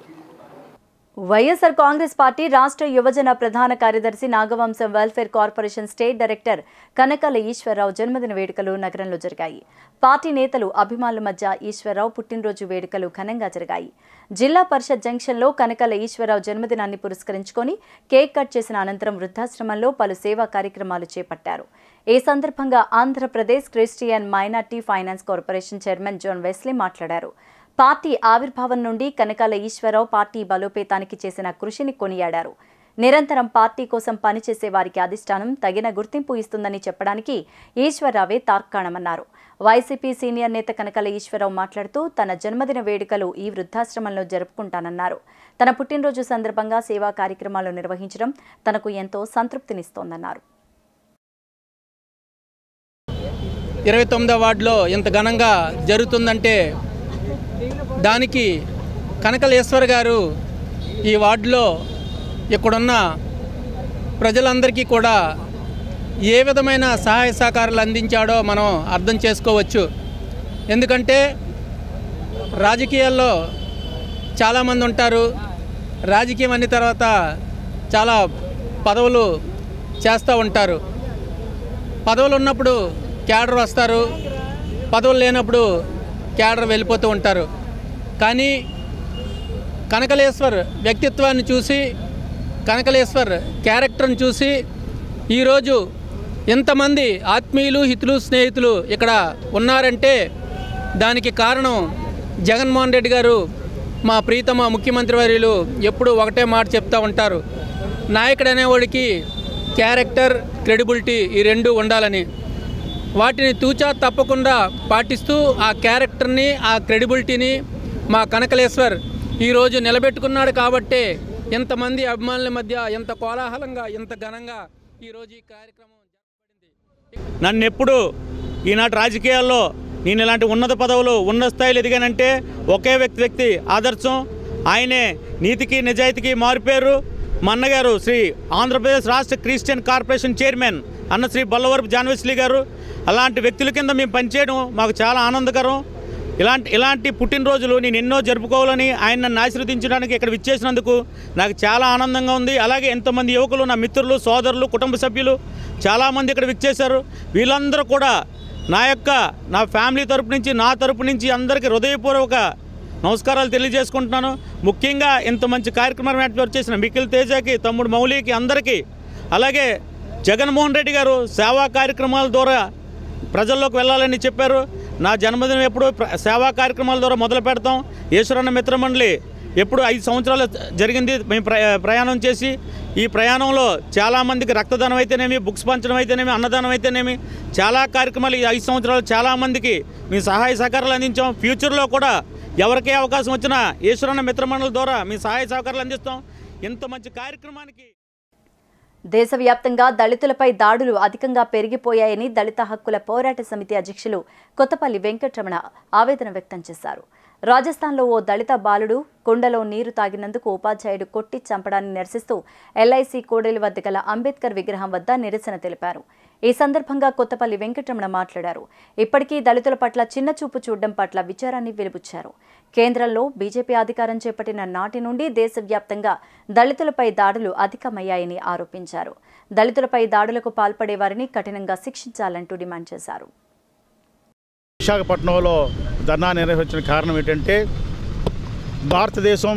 వైఎస్ఆర్ కాంగ్రెస్ పార్టీ రాష్ట్ర యువజన ప్రధాన కార్యదర్శి Nagavamsam welfare corporation state director Kanakala Eswara Rao జన్మదిన వేడుకలు నగరంలో జరిగాయి పార్టీ నేతలు అభిమానుల మధ్య ఈశ్వరరావు పుట్టినరోజు వేడుకలు ఘనంగా జరిగాయి జిల్లా పరిషత్ జంక్షన్లో కనకాల ఈశ్వరరావు జన్మదినాన్ని పురస్కరించుకొని కేక్ కట్ చేసిన అనంతరం వృద్ధాశ్రమంలో పలు సేవా కార్యక్రమాలు చేపట్టారు ఈ సందర్భంగా Andhra Pradesh Christian minority finance corporation chairman John Wesley మాట్లాడారు పార్టీ ఆవిర్భావం నుండి కనకాల ఈశ్వరరావు పార్టీ బలోపేతానికి చేసిన కృషిని కొనియాడారు నిరంతరం పార్టీ కోసం పనిచేసే వారికి అధిష్టానం తగిన గుర్తింపు ఇస్తుందని చెప్పడానికి ఈశ్వరరావే తార్కాణమన్నారు వైసీపీ సీనియర్ నేత కనకాల ఈశ్వరరావు మాట్లాడుతూ తన జన్మదిన వేడుకలు ఈ వృద్ధాశ్రమంలో జరుపుకుంటానన్నారు తన పుట్టినరోజు సందర్భంగా సేవా కార్యక్రమాలు నిర్వహించడం తనకు ఎంతో సంతృప్తినిస్తోందన్నారు ఇరవై తొమ్మిదో వార్డులో ఇంత ఘనంగా జరుగుతుందంటే దానికి కనకలేశ్వర్ గారు ఈ వార్డులో ఇక్కడున్న ప్రజలందరికీ కూడా ఏ విధమైన సహాయ సహకారాలు అందించాడో మనం అర్థం చేసుకోవచ్చు ఎందుకంటే రాజకీయాల్లో చాలామంది ఉంటారు రాజకీయం అన్న తర్వాత చాలా పదవులు చేస్తూ ఉంటారు పదవులు ఉన్నప్పుడు క్యాడర్ వస్తారు పదవులు లేనప్పుడు క్యాడర్ వెళ్ళిపోతూ ఉంటారు కానీ కనకలేశ్వర్ వ్యక్తిత్వాన్ని చూసి కనకలేశ్వర్ క్యారెక్టర్ని చూసి ఈరోజు ఎంతమంది ఆత్మీయులు హితులు స్నేహితులు ఇక్కడ ఉన్నారంటే దానికి కారణం జగన్మోహన్ రెడ్డి గారు మా ప్రీతమ ముఖ్యమంత్రి వర్యులు ఎప్పుడు ఒకటే మాట చెప్తూ ఉంటారు నాయకుడు అనేవాడికి క్యారెక్టర్ క్రెడిబిలిటీ ఈ రెండు ఉండాలని వాటిని తూచా తప్పకుండా పాటిస్తూ ఆ క్యారెక్టర్ని ఆ క్రెడిబిలిటీని మా కనకలేశ్వర్ ఈరోజు నిలబెట్టుకున్నాడు కాబట్టే ఎంతమంది అభిమానుల మధ్య ఎంత కోలాహలంగా ఎంత ఘనంగా ఈరోజు ఈ కార్యక్రమం నన్ను ఎప్పుడు ఈనాటి రాజకీయాల్లో నేను ఇలాంటి ఉన్నత పదవులు ఉన్నత స్థాయిలో ఎదిగానంటే ఒకే వ్యక్తి వ్యక్తి ఆదర్శం ఆయనే నీతికి నిజాయితీకి మారిపోయారు మా అన్నగారు శ్రీ ఆంధ్రప్రదేశ్ రాష్ట్ర క్రిస్టియన్ కార్పొరేషన్ చైర్మన్ అన్న శ్రీ బల్లవరపు జాన్వెస్లీ గారు అలాంటి వ్యక్తుల కింద మేము పనిచేయడం మాకు చాలా ఆనందకరం ఇలాంటి ఇలాంటి పుట్టినరోజులు నేను ఎన్నో జరుపుకోవాలని ఆయన నన్ను ఆశీర్వదించడానికి ఇక్కడ విచ్చేసినందుకు నాకు చాలా ఆనందంగా ఉంది అలాగే ఎంతమంది యువకులు నా మిత్రులు సోదరులు కుటుంబ సభ్యులు చాలామంది ఇక్కడ విచ్చేశారు వీళ్ళందరూ కూడా నా యొక్క నా ఫ్యామిలీ తరపు నుంచి నా తరపు నుంచి అందరికీ హృదయపూర్వక నమస్కారాలు తెలియజేసుకుంటున్నాను ముఖ్యంగా ఇంత మంచి కార్యక్రమం ఏర్పాటు చేసిన మిఖిల్ తేజకి తమ్ముడు మౌలికి అందరికీ అలాగే జగన్మోహన్ రెడ్డి గారు సేవా కార్యక్రమాల ద్వారా ప్రజల్లోకి వెళ్ళాలని చెప్పారు నా జన్మదినం ఎప్పుడు ప్ర- సేవా కార్యక్రమాల ద్వారా మొదలు పెడతాం ఈశ్వరన్న మిత్రమండలి ఎప్పుడు ఐదు సంవత్సరాలు జరిగింది మేము ప్ర ప్రయాణం చేసి ఈ ప్రయాణంలో చాలామందికి రక్తదానం అయితేనేమి బుక్స్ పంచడం అయితేనేమి అన్నదానం అయితేనేమి చాలా కార్యక్రమాలు ఈ ఐదు సంవత్సరాలు చాలామందికి మీ సహాయ సహకారాలు అందించాం ఫ్యూచర్లో కూడా ఎవరికే అవకాశం వచ్చినా ఈశ్వరన్న మిత్రమండలి ద్వారా మీ సహాయ సహకారాలు అందిస్తాం ఇంత మంచి కార్యక్రమానికి దేశవ్యాప్తంగా దళితులపై దాడులు అధికంగా పెరిగిపోయాయని దళిత హక్కుల పోరాట సమితి అధ్యక్షులు కొత్తపల్లి వెంకటరమణ ఆవేదన వ్యక్తం చేశారు రాజస్థాన్లో ఓ దళిత బాలుడు కుండలో నీరు తాగినందుకు ఉపాధ్యాయుడు కొట్టి చంపడాన్ని నిరసిస్తూ ఎల్ఐసి కోడేలు వద్ద గల అంబేద్కర్ విగ్రహం వద్ద నిరసన తెలిపారు ఈ సందర్భంగా కొత్తపల్లి వెంకటరమణ మాట్లాడారు ఇప్పటికీ దళితుల పట్ల చిన్న చూపు చూడడం పట్ల విచారాన్ని వెలుబుచ్చారు కేంద్రంలో బీజేపీ అధికారం చేపట్టిన నాటి నుండి దేశవ్యాప్తంగా దళితులపై దాడులు అధికమయ్యాయని ఆరోపించారు దళితులపై దాడులకు పాల్పడే వారిని కఠినంగా శిక్షించాలంటూ డిమాండ్ చేశారు విశాఖపట్నంలో ధర్నా నిర్వహించిన కారణం ఏంటంటే భారతదేశం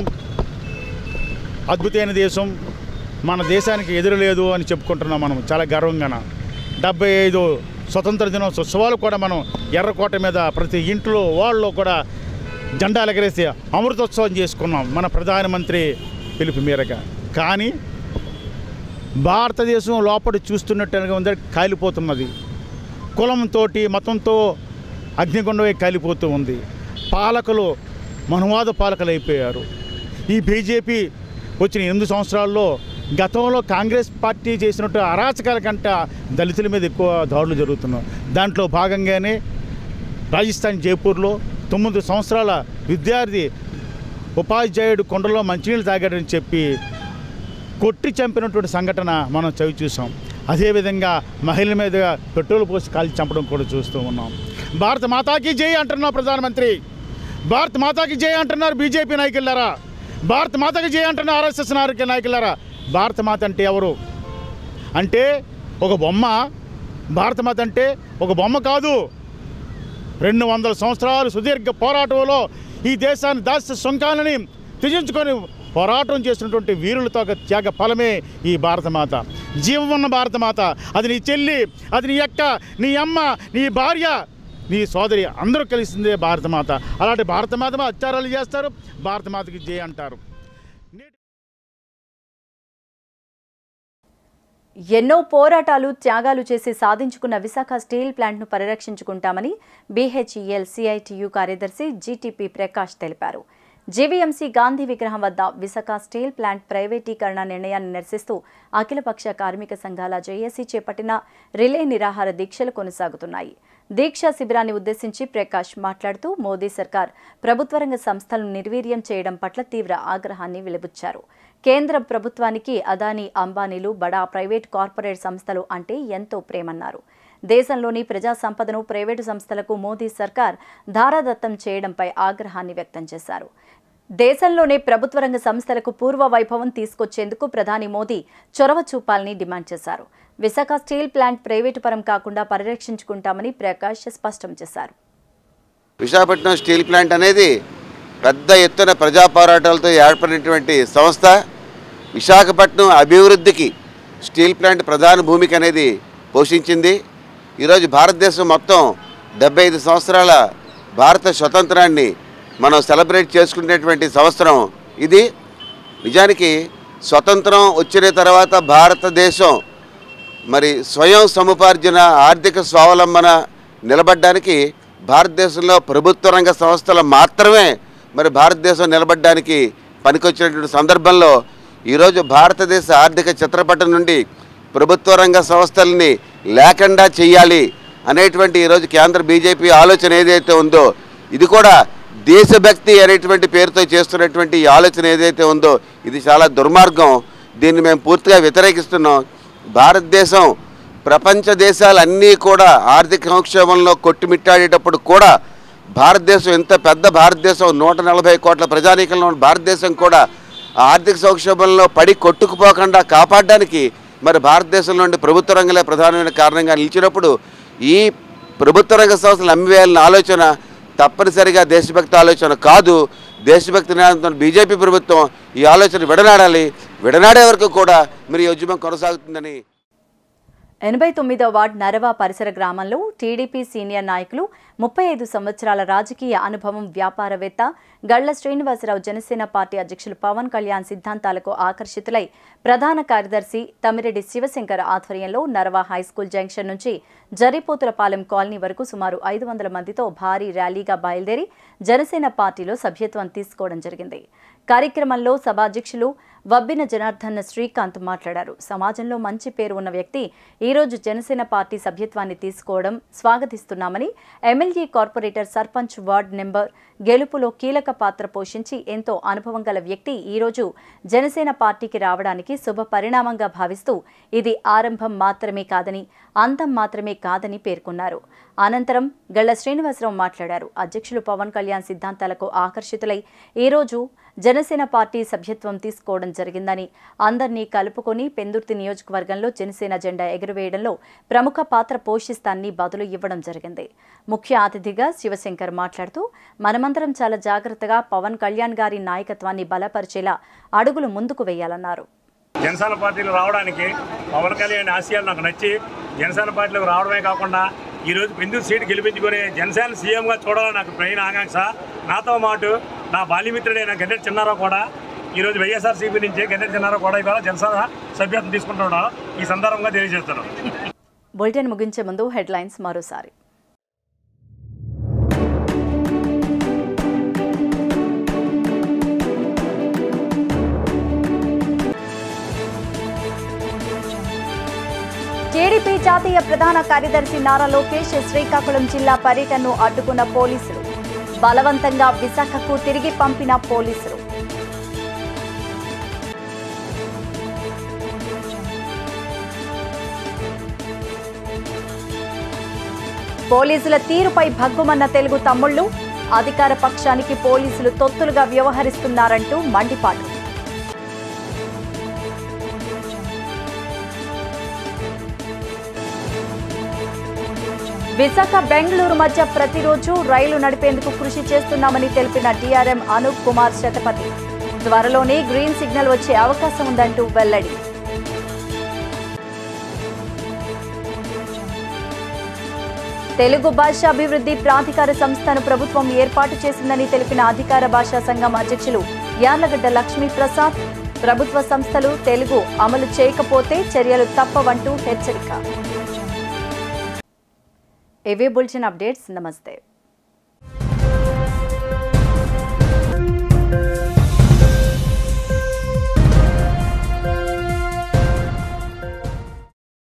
అద్భుతమైన దేశం మన దేశానికి ఎదురు లేదు అని చెప్పుకుంటున్నాం మనం చాలా గర్వంగాన డెబ్బై ఐదు స్వతంత్ర దినోత్సవ ఉత్సవాలు కూడా మనం ఎర్రకోట మీద ప్రతి ఇంట్లో వాళ్ళలో కూడా జెండాలు ఎగరేసి అమృతోత్సవం చేసుకున్నాం మన ప్రధానమంత్రి పిలుపు మేరగా కానీ భారతదేశం లోపల చూస్తున్నట్టుగా ఉంది కాలిపోతున్నది కులంతో మతంతో అగ్నిగుండమే కాలిపోతూ ఉంది పాలకులు మనువాద పాలకులు అయిపోయారు ఈ బీజేపీ వచ్చిన ఎనిమిది సంవత్సరాల్లో గతంలో కాంగ్రెస్ పార్టీ చేసినట్టు అరాచకాల కంట దళితుల మీద ఎక్కువ దాడులు జరుగుతున్నాయి దాంట్లో భాగంగానే రాజస్థాన్ జైపూర్లో తొమ్మిది సంవత్సరాల విద్యార్థి ఉపాధ్యాయుడు కొండలో మంచినీళ్ళు తాగాడని చెప్పి కొట్టి చంపినటువంటి సంఘటన మనం చవి చూసాం అదేవిధంగా మహిళల మీద పెట్రోల్ పోసి కాల్చి చంపడం కూడా చూస్తూ ఉన్నాం భారత మాతాకి జై అంటున్నారు ప్రధానమంత్రి భారత మాతాకి జై అంటున్నారు బీజేపీ నాయకులారా భారత మాతకి జై అంటున్నారు ఆర్ఎస్ఎస్ నాయకు నాయకులారా భారత మాత అంటే ఎవరు అంటే ఒక బొమ్మ భారత మాత అంటే ఒక బొమ్మ కాదు రెండు వందల సంవత్సరాలు సుదీర్ఘ పోరాటంలో ఈ దేశాన్ని దాస్య సుంకాలని త్యజించుకొని పోరాటం చేసినటువంటి వీరులతో ఒక త్యాగ ఫలమే ఈ భారతమాత జీవం ఉన్న భారతమాత అది నీ చెల్లి అది నీ అక్క నీ అమ్మ నీ భార్య నీ సోదరి అందరూ కలిసిందే భారతమాత అలాంటి భారతమాత అత్యారాలు చేస్తారు భారతమాతకి జయ అంటారు ఎన్నో పోరాటాలు త్యాగాలు చేసి సాధించుకున్న విశాఖ స్టీల్ ప్లాంట్ను పరిరక్షించుకుంటామని బీహెచ్ఈఎల్ సిఐటియు కార్యదర్శి జీటీపీ ప్రకాష్ తెలిపారు జీవీఎంసీ గాంధీ విగ్రహం వద్ద విశాఖ స్టీల్ ప్లాంట్ ప్రైవేటీకరణ నిర్ణయాన్ని నిరసిస్తూ అఖిలపక్ష కార్మిక సంఘాల జేఏసీ చేపట్టిన రిలే నిరాహార దీక్షలు కొనసాగుతున్నాయి దీక్ష శిబిరాన్ని ఉద్దేశించి ప్రకాష్ మాట్లాడుతూ మోదీ సర్కార్ ప్రభుత్వ రంగ సంస్థలను నిర్వీర్యం చేయడం పట్ల తీవ్ర ఆగ్రహాన్ని వెలిబుచ్చారు కేంద్ర ప్రభుత్వానికి అదానీ అంబానీలు బడా ప్రైవేట్ కార్పొరేట్ సంస్థలు అంటే ఎంతో ప్రేమన్నారు దేశంలోని ప్రజా సంపదను ప్రైవేటు సంస్థలకు మోదీ సర్కార్ ధారాదత్తం చేయడంపై ఆగ్రహాన్ని వ్యక్తం చేశారు దేశంలోనే ప్రభుత్వ రంగ సంస్థలకు పూర్వ వైభవం తీసుకొచ్చేందుకు ప్రధాని మోదీ చొరవ చూపాలని డిమాండ్ చేశారు విశాఖ స్టీల్ ప్లాంట్ ప్రైవేటు పరం కాకుండా పరిరక్షించుకుంటామని ప్రకాష్ స్పష్టం చేశారు విశాఖపట్నం స్టీల్ ప్లాంట్ అనేది పెద్ద ఎత్తున ప్రజా పోరాటాలతో ఏర్పడినటువంటి సంస్థ విశాఖపట్నం అభివృద్ధికి స్టీల్ ప్లాంట్ ప్రధాన భూమిక అనేది పోషించింది ఈరోజు భారతదేశం మొత్తం డెబ్బై ఐదు సంవత్సరాల భారత స్వతంత్రాన్ని మనం సెలబ్రేట్ చేసుకునేటువంటి సంవత్సరం ఇది నిజానికి స్వతంత్రం వచ్చిన తర్వాత భారతదేశం మరి స్వయం సముపార్జన ఆర్థిక స్వావలంబన నిలబడడానికి భారతదేశంలో ప్రభుత్వ రంగ సంస్థలు మాత్రమే మరి భారతదేశం నిలబడడానికి పనికొచ్చినటువంటి సందర్భంలో ఈరోజు భారతదేశ ఆర్థిక చిత్రపటం నుండి ప్రభుత్వ రంగ సంస్థల్ని లేకుండా చేయాలి అనేటువంటి ఈరోజు కేంద్ర బీజేపీ ఆలోచన ఏదైతే ఉందో ఇది కూడా దేశభక్తి అనేటువంటి పేరుతో చేస్తున్నటువంటి ఈ ఆలోచన ఏదైతే ఉందో ఇది చాలా దుర్మార్గం దీన్ని మేము పూర్తిగా వ్యతిరేకిస్తున్నాం భారతదేశం ప్రపంచ దేశాలన్నీ కూడా ఆర్థిక సంక్షేమంలో కొట్టుమిట్టాడేటప్పుడు కూడా భారతదేశం ఎంత పెద్ద భారతదేశం నూట నలభై కోట్ల ప్రజానీకంలో ఉన్న భారతదేశం కూడా ఆ ఆర్థిక సంక్షోభంలో పడి కొట్టుకుపోకుండా కాపాడడానికి మరి భారతదేశం నుండి ప్రభుత్వ రంగంలో ప్రధానమైన కారణంగా నిలిచినప్పుడు ఈ ప్రభుత్వ రంగ సంస్థలు అమ్మివేయాలన్న ఆలోచన తప్పనిసరిగా దేశభక్తి ఆలోచన కాదు దేశభక్తి నినాదంతో బీజేపీ ప్రభుత్వం ఈ ఆలోచన విడనాడాలి విడనాడే వరకు కూడా మరి ఈ ఉద్యమం కొనసాగుతుందని ఎనభై తొమ్మిదో వార్డ్ నరవ పరిసర గ్రామంలో టీడీపీ సీనియర్ నాయకులు ముప్పై ఐదు సంవత్సరాల రాజకీయ అనుభవం వ్యాపారవేత్త గళ్ల శ్రీనివాసరావు జనసేన పార్టీ అధ్యక్షులు పవన్ కళ్యాణ్ సిద్ధాంతాలకు ఆకర్షితులై ప్రధాన కార్యదర్శి తమిరెడ్డి శివశంకర్ ఆధ్వర్యంలో నరవ హైస్కూల్ జంక్షన్ నుంచి జరిపోతులపాలెం కాలనీ వరకు సుమారు ఐదు వందల మందితో భారీ ర్యాలీగా బయలుదేరి జనసేన పార్టీలో సభ్యత్వం తీసుకోవడం జరిగింది కార్యక్రమంలో సభాధ్యక్షులు వబ్బిన జనార్దన్ శ్రీకాంత్ మాట్లాడారు సమాజంలో మంచి పేరు ఉన్న వ్యక్తి ఈ రోజు జనసేన పార్టీ సభ్యత్వాన్ని తీసుకోవడం స్వాగతిస్తున్నామని MLA corporator sarpanch ward number గెలుపులో కీలక పాత్ర పోషించి ఎంతో అనుభవం గల వ్యక్తి ఈ రోజు జనసేన పార్టీకి రావడానికి శుభ పరిణామంగా భావిస్తూ ఇది ఆరంభం మాత్రమే కాదని అంతం మాత్రమే కాదని పేర్కొన్నారు అనంతరం గళ్ల శ్రీనివాసరావు మాట్లాడారు అధ్యక్షులు పవన్ కళ్యాణ్ సిద్ధాంతాలకు ఆకర్షితులై ఈ రోజు జనసేన పార్టీ సభ్యత్వం తీసుకోవడం జరిగిందని అందరినీ కలుపుకొని పెందుర్తి నియోజకవర్గంలో జనసేన జెండా ఎగురవేయడంలో ప్రముఖ పాత్ర పోషిస్తానని బదులు ఇవ్వడం జరిగింది ముఖ్య అతిథిగా శివశంకర్ మాట్లాడుతూ మనమందరం చాలా జాగ్రత్తగా పవన్ కళ్యాణ్ గారి నాయకత్వాన్ని బలపరిచేలా అడుగులు ముందుకు వేయాలన్నారు జనసేన పార్టీలో రావడానికి పవన్ కళ్యాణ్ ఆశయాలు నాకు నచ్చి జనసేన పార్టీలోకి రావడమే కాకుండా ఈరోజు పెందుకు సీటు గెలిపించుకొని జనసేన సీఎంగా చూడాలని నాకు ప్రయాణ ఆకాంక్ష నాతో మాటు నా బాల్యమిత్రుడైన గన్నెట్ చిన్నారావు కూడా ఈరోజు వైఎస్ఆర్సీపీ నుంచి గన్నెట్ చిన్నారావు కూడా ఇవాళ జనసేన సభ్యత్వం తీసుకుంటున్నాను ఈ సందర్భంగా తెలియజేస్తున్నాను బులెటిన్ ముగించే ముందు హెడ్లైన్స్ మరోసారి టీడీపీ జాతీయ ప్రధాన కార్యదర్శి నారా లోకేష్ శ్రీకాకుళం జిల్లా పర్యటనను అడ్డుకున్న పోలీసులు బలవంతంగా విశాఖకు తిరిగి పంపిన పోలీసులు పోలీసుల తీరుపై భగ్గుమన్న తెలుగు తమ్ముళ్లు అధికార పక్షానికి పోలీసులు తొత్తులుగా వ్యవహరిస్తున్నారంటూ మండిపాటు విశాఖ బెంగళూరు మధ్య ప్రతిరోజు రైలు నడిపేందుకు కృషి చేస్తున్నామని తెలిపిన డీఆర్ఎం అనూప్ కుమార్ శతపథి త్వరలోనే గ్రీన్ సిగ్నల్ వచ్చే అవకాశం ఉందంటూ వెల్లడి తెలుగు భాష అభివృద్ధి ప్రాధికార సంస్థను ప్రభుత్వం ఏర్పాటు చేసిందని తెలిపిన అధికార భాషా సంఘం అధ్యక్షులు యార్లగడ్డ లక్ష్మీ ప్రసాద్ ప్రభుత్వ సంస్థలు తెలుగు అమలు చేయకపోతే చర్యలు తప్పవంటూ హెచ్చరిక ఇవే బులెటిన్ అప్డేట్స్ నమస్తే